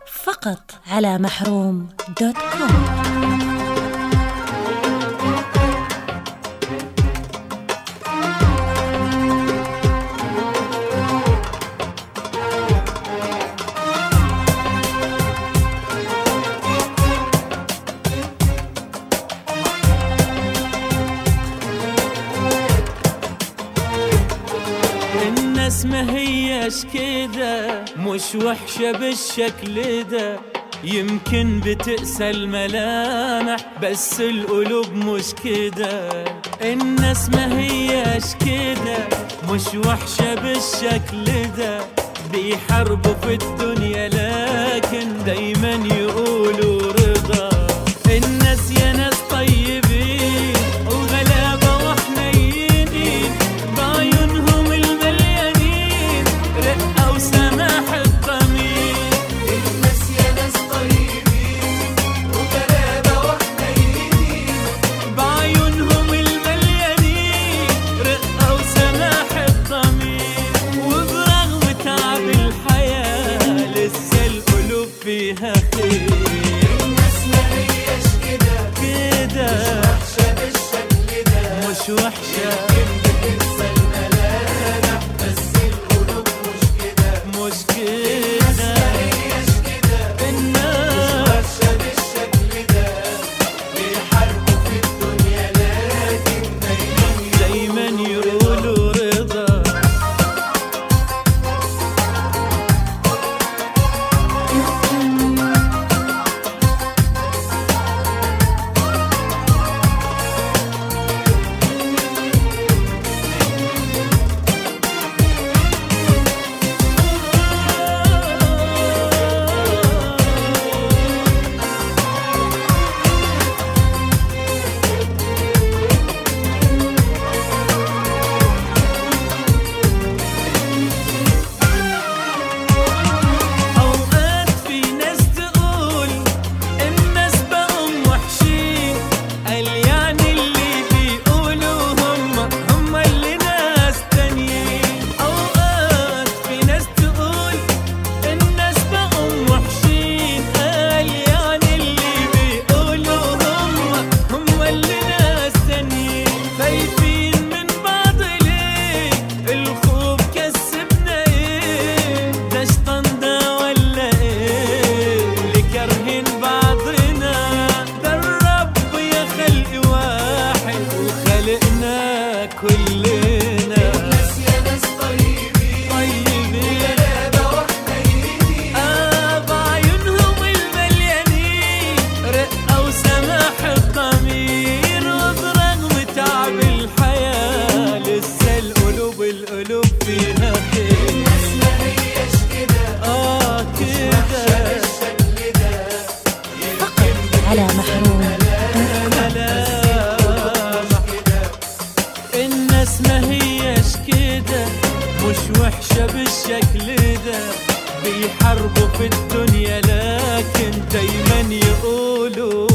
فقط على محروم دوت كوم الناس ما هيش كده مش وحشة بالشكل ده يمكن بتقسى الملامح بس القلوب مش كده الناس ما هيش كده مش وحشة بالشكل ده بيحاربوا في الدنيا لكن دايما يقولوا رضا الناس يا ناس طيبين وغلابة وحنينين بعيونهم المليانين رقة وسماح الضمير الناس يا ناس طيبين وغلابة وحنينين بعيونهم المليانين رقة وسماح الضمير وبرغم تعب الحياة لسه القلوب فيها خير الناس ما هيش كده كده وحشة بالشكل ده مش وحشة يمكن بتنسى الملامح بس القلوب مش كده مش كده هيش كده الناس وحشة بالشكل ده بيحاربوا في الدنيا لكن دايما دايما يقولوا رضا أوقات في ناس تقول الناس بقوا وحشين قال يعني اللي بيقولوا هم هم اللي ناس تانيين أوقات في ناس تقول الناس بقوا وحشين قال يعني اللي بيقولوا هم هم اللي ناس تانيين خايفين من بعض ليه الخوف كسبنا ايه ده شطان ده ولا ايه اللي كارهين بعضنا ده الرب يا خلق واحد وخلقنا كلنا الناس يا ناس طيبين طيبين غلابة وحنينين آه بعيونهم المليانين رقة وسماح الضمير وبرغم تعب الحياة لسه القلوب القلوب فيها خير الناس ما هيش كده آه كده بالشكل ده فقط على محروم ملامح الناس ما هيش كده مش وحشة بالشكل ده بيحاربوا في الدنيا لكن دايما يقولوا